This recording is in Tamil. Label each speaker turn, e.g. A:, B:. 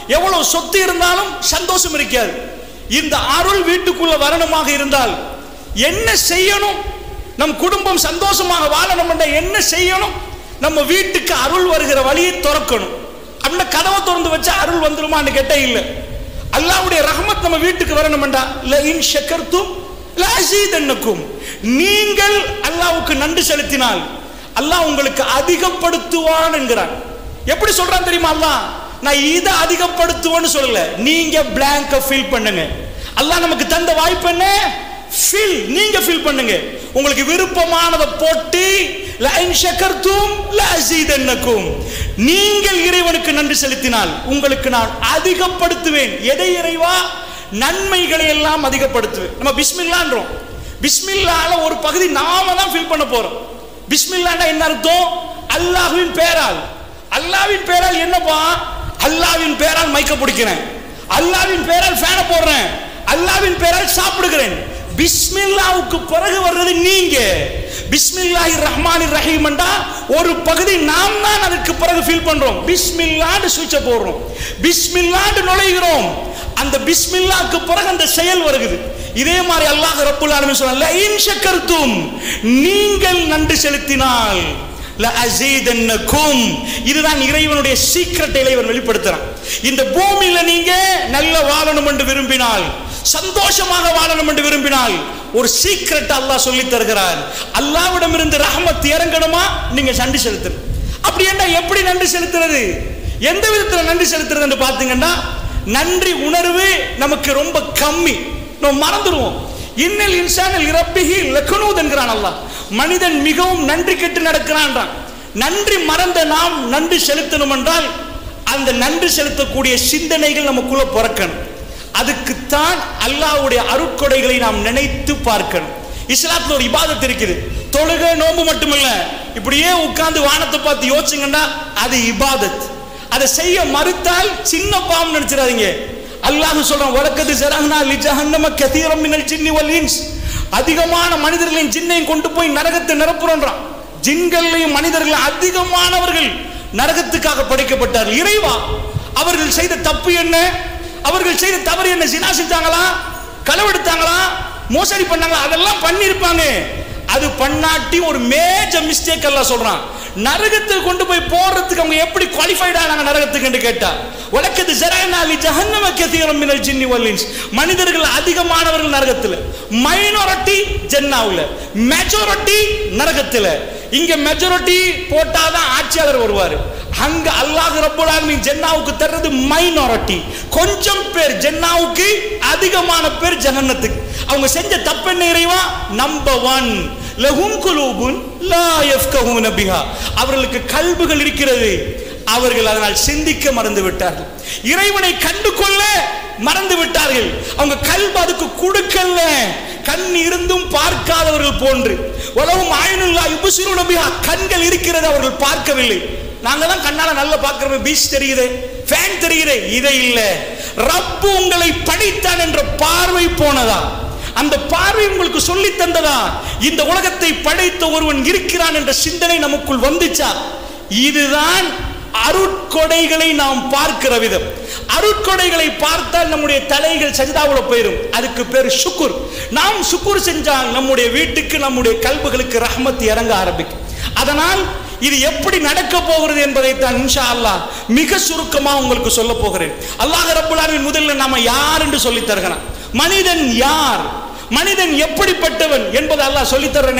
A: எவ்வளவு சொத்து இருந்தாலும் சந்தோஷம் இருக்காது இந்த அருள் வீட்டுக்குள்ள வரணுமாக இருந்தால் என்ன செய்யணும் நம் குடும்பம் சந்தோஷமாக வாழணும் என்ற என்ன செய்யணும் நம்ம வீட்டுக்கு அருள் வருகிற வழியை திறக்கணும் அப்படின்னா கதவை திறந்து வச்சா அருள் வந்துருமான்னு கேட்டா இல்ல அல்லாஹ்வுடைய ரஹமத் நம்ம வீட்டுக்கு வரணும்டா ல இன் ஷக்கர்தும் ல அஸீதன்னக்கும் நீங்கள் அல்லாஹ்வுக்கு நன்றி செலுத்தினால் அல்லாஹ் உங்களுக்கு அதிகப்படுத்துவான் என்கிறான் எப்படி சொல்றான் தெரியுமா அல்லாஹ் நான் இதை அதிகப்படுத்துவேன்னு சொல்லல நீங்க பிளாங்க ஃபில் பண்ணுங்க அல்லாஹ் நமக்கு தந்த வாய்ப்பு என்ன ஃபில் நீங்க ஃபில் பண்ணுங்க உங்களுக்கு விருப்பமானதை போட்டு லைன் ஷக்கர்தும் லஅஸீதன்னக்கும் நீங்கள் இறைவனுக்கு நன்றி செலுத்தினால் உங்களுக்கு நான் அதிகப்படுத்துவேன் எதை இறைவா நன்மைகளை எல்லாம் அதிகப்படுத்துவேன் நம்ம பிஸ்மில்லான்றோம் பிஸ்மில்லால ஒரு பகுதி நாம தான் ஃபில் பண்ண போறோம் பிஸ்மில்லாண்டா என்ன அர்த்தம் அல்லாஹ்வின் பேரால் அல்லாஹ்வின் பேரால் என்னப்பா அல்லாஹ்வின் பேரால் மைக்க பிடிக்கிறேன் அல்லாஹ்வின் பேரால் ஃபேனை போடுறேன் அல்லாஹ்வின் பேரால் சாப்பிடுகிறேன் பிஸ்மில்லாவுக்கு பிறகு வர்றது நீங்க பிஸ்மில்லாஹி ரஹ்மானிர் ரஹீம்ண்டா ஒரு பகுதி நாம் தான் அதுக்கு பிறகு ஃபீல் பண்றோம் பிஸ்மில்லான்னு சுவிட்ச போடுறோம் பிஸ்மில்லான்னு நுழைகிறோம் அந்த பிஸ்மில்லாக்கு பிறகு அந்த செயல் வருகிறது இதே மாதிரி அல்லாஹ் ரப்புல் ஆலமீன் சொன்னால இன் ஷக்கர்தும் நீங்கள் நன்றி செலுத்தினால் லஅஸீதன்னக்கும் இதுதான் இறைவனுடைய சீக்கிரட்டை இறைவன் வெளிப்படுத்துறான் இந்த பூமியில நீங்க நல்ல வாழணும் என்று விரும்பினால் சந்தோஷமாக வாழணும் என்று விரும்பினால் ஒரு சீக்கிரட் அல்லாஹ் சொல்லி தருகிறார் அல்லாவிடம் இருந்து ரஹமத் இறங்கணுமா நீங்க நன்றி செலுத்தணும் அப்படி என்ன எப்படி நன்றி செலுத்துறது எந்த விதத்துல நன்றி செலுத்துறது என்று பார்த்தீங்கன்னா நன்றி உணர்வு நமக்கு ரொம்ப கம்மி நம்ம மறந்துடுவோம் இன்னல் இன்சானில் இறப்பிகி லக்குனூத் என்கிறான் அல்லாஹ் மனிதன் மிகவும் நன்றி கெட்டு நடக்கிறான்றான் நன்றி மறந்த நாம் நன்றி செலுத்தணும் என்றால் அந்த நன்றி செலுத்தக்கூடிய சிந்தனைகள் நமக்குள்ள பிறக்கணும் அதுக்குத்தான் அல்லாஹ்வுடைய அருட்கொடைகளை நாம் நினைத்து பார்க்கணும் இஸ்லாத்துல ஒரு இபாதத் இருக்குது தொழுகை நோன்பு மட்டுமல்ல இப்படியே உட்கார்ந்து வானத்தை பார்த்து யோசிச்சுங்கன்னா அது இபாதத் அதை செய்ய மறுத்தால் சின்ன பாவம் நினைச்சிடாதீங்க அல்லாஹ் சொல்றான் வழக்கத்து ஜரஹ்னா லி ஜஹன்னம கதீரம் மினல் ஜின்னி வல் இன்ஸ் அதிகமான மனிதர்களின் ஜின்னையும் கொண்டு போய் நரகத்தை நிரப்புறோன்றான் ஜின்களையும் மனிதர்கள் அதிகமானவர்கள் நரகத்துக்காக படைக்கப்பட்டார்கள் இறைவா அவர்கள் செய்த தப்பு என்ன அவர்கள் செய்த தவறு என்ன சினா செஞ்சாங்களா களவெடுத்தாங்களா மோசடி பண்ணாங்களா அதெல்லாம் பண்ணியிருப்பாங்க அது பண்ணாட்டி ஒரு மேஜர் மிஸ்டேக் எல்லாம் சொல்றான் நரகத்துக்கு கொண்டு போய் போடுறதுக்கு அவங்க எப்படி குவாலிஃபைட் ஆனாங்க நரகத்துக்கு என்று கேட்டா வழக்கத்து ஜரனாலி ஜஹன்னம கதீரம் மினல் ஜின்னி வல் இன்ஸ் மனிதர்கள் அதிகமானவர்கள் நரகத்தில் மைனாரிட்டி ஜென்னாவுல மெஜாரிட்டி நரகத்தில் இங்க மெஜாரிட்டி போட்டாதான் ஆட்சியாளர் வருவார் அங்க அல்லாஹ் ரப்பல் ஆலமீன் ஜென்னாவுக்கு தர்றது மைனாரிட்டி கொஞ்சம் பேர் ஜென்னாவுக்கு அதிகமான பேர் ஜஹன்னத்துக்கு அவங்க செஞ்ச தப்பு என்ன இறைவா நம்பர் ஒன் லஹும் குலூபுன் லா யஃப்கஹூன பிஹா அவர்களுக்கு கல்புகள் இருக்கிறது அவர்கள் அதனால் சிந்திக்க மறந்து விட்டார்கள் இறைவனை கண்டு கொள்ள மறந்து விட்டார்கள் அவங்க கல்பு அதுக்கு கொடுக்கல கண் இருந்தும் பார்க்காதவர்கள் போன்று உலகம் ஆயனுல்லா இபுசிரு நபியா கண்கள் இருக்கிறது அவர்கள் பார்க்கவில்லை நாங்க தான் கண்ணால நல்லா பார்க்கிறோம் பீச் தெரியுது ஃபேன் தெரியுது இதை இல்ல ரப்பு உங்களை படைத்தான் என்ற பார்வை போனதா அந்த பார்வை உங்களுக்கு சொல்லி தந்ததா இந்த உலகத்தை படைத்த ஒருவன் இருக்கிறான் என்ற சிந்தனை நமக்குள் வந்துச்சா இதுதான் அருட்கொடைகளை நாம் பார்க்கிற விதம் அருட்கொடைகளை பார்த்தால் நம்முடைய தலைகள் சஜிதாவுல போயிடும் அதுக்கு பேர் சுக்குர் நாம் சுக்குர் செஞ்சால் நம்முடைய வீட்டுக்கு நம்முடைய கல்புகளுக்கு ரஹமத் இறங்க ஆரம்பிக்கும் அதனால் இது எப்படி நடக்க போகிறது என்பதை தான் இன்ஷா அல்லாஹ் மிக சுருக்கமா உங்களுக்கு சொல்ல போகிறேன் அல்லாஹ் ரப்புல் ஆலமீன் முதல்ல நாம யார் என்று சொல்லி தருகிறான் மனிதன் யார் மனிதன் எப்படிப்பட்டவன் என்பதை அல்லாஹ் சொல்லி தர்ற